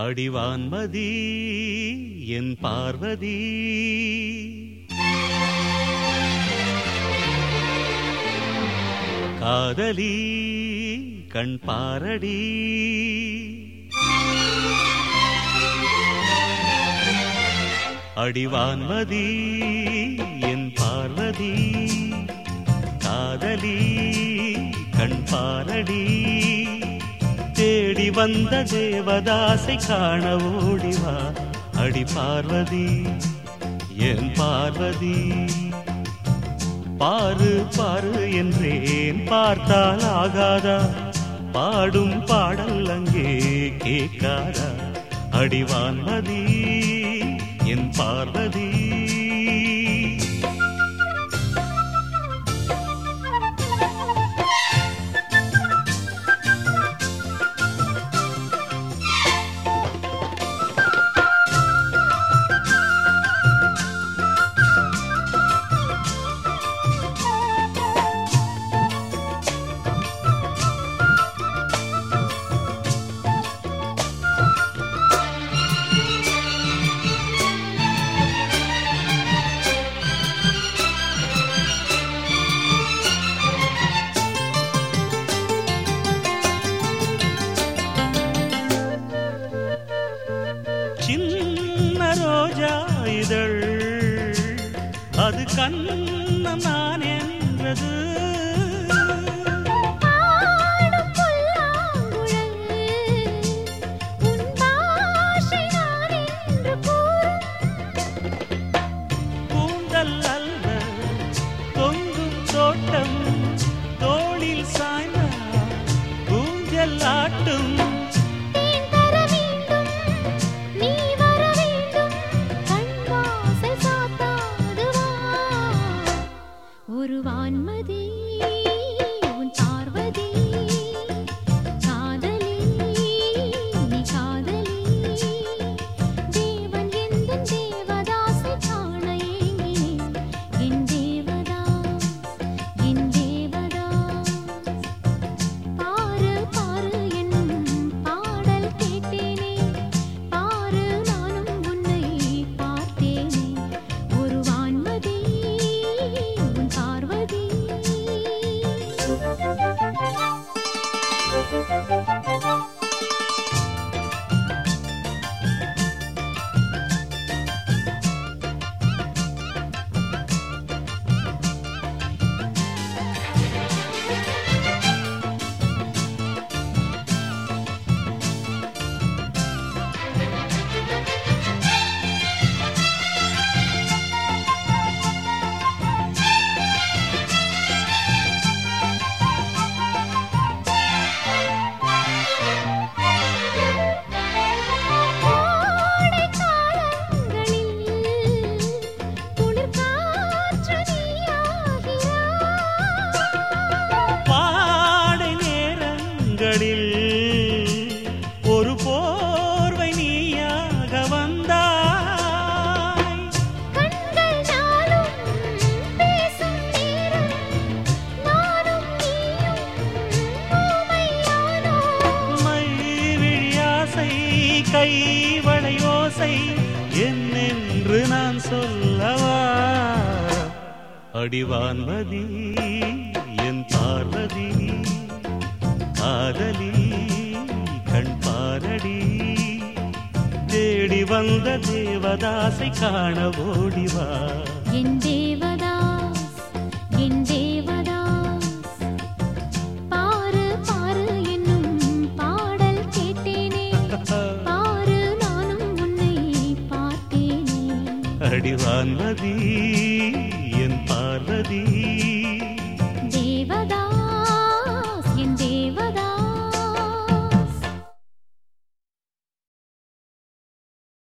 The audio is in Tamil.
அடிவான்மதி என் பார்வதி காதலி கண் பாரடி அடிவான்மதி என் பார்வதி காதலி கண் பாரடி தேடி வந்த தேவதாசை காண ஓடிவா அடி பார்வதி என் பார்வதி பாரு பாரு என்றேன் பார்த்தால் ஆகாதா பாடும் பாடல் அங்கே கேட்காதா அடிவான்மதி என் பார்வதி சின்ன ரோஜா இதழ் அது கண்ணன் நான் என்றது பாடும் புல்லாங்குழல் உன் பாஷை நான் என்று கூறும் கூந்தல் அல்ல தொங்கும் தோட்டம் தோளில் சாய்ந்த ஊஞ்சல் ஆட்டும் தேன் தர வேண்டும் நீ வர வேண்டும் கண் வாசல் சாத்தாது வா ஒரு வான்மதி உன் பார்வதி காதலி நீ காதலி தேவன் எந்த தேவதாசை காண ஏங்கினேன் என் தேவதாஸ் என் தேவதாஸ் பாரு பாரு என்னும் பாடல் கேட்டேனே பாரு நானும் உன்னை பார்த்தேனே ஒரு வான்மதி உன் பார்வதி கோடை காலங்களில் குளிர் காற்று நீயாகிறாய் பாடை நேரங்களில் ஒரு போர்வை நீயாக வந்தாய் கண்கள் நாளும் பேசும் நேரம் நானும் நீயும் ஊமையானோம் மை விழியாசை கை வளையோசை என்னென்று நான் சொல்லவா அடிவான்மதி என் பார்வதி காதலி கண் பாரடி தேடி வந்த தேவதாசை காண ஓடிவா என் தேவதாஸ் என் தேவதாஸ் பாரு பாரு என்னும் பாடல் கேட்டேனே பாரு நானும் உன்னை பார்த்தேனே அடிவான்மதி என் பார்வதி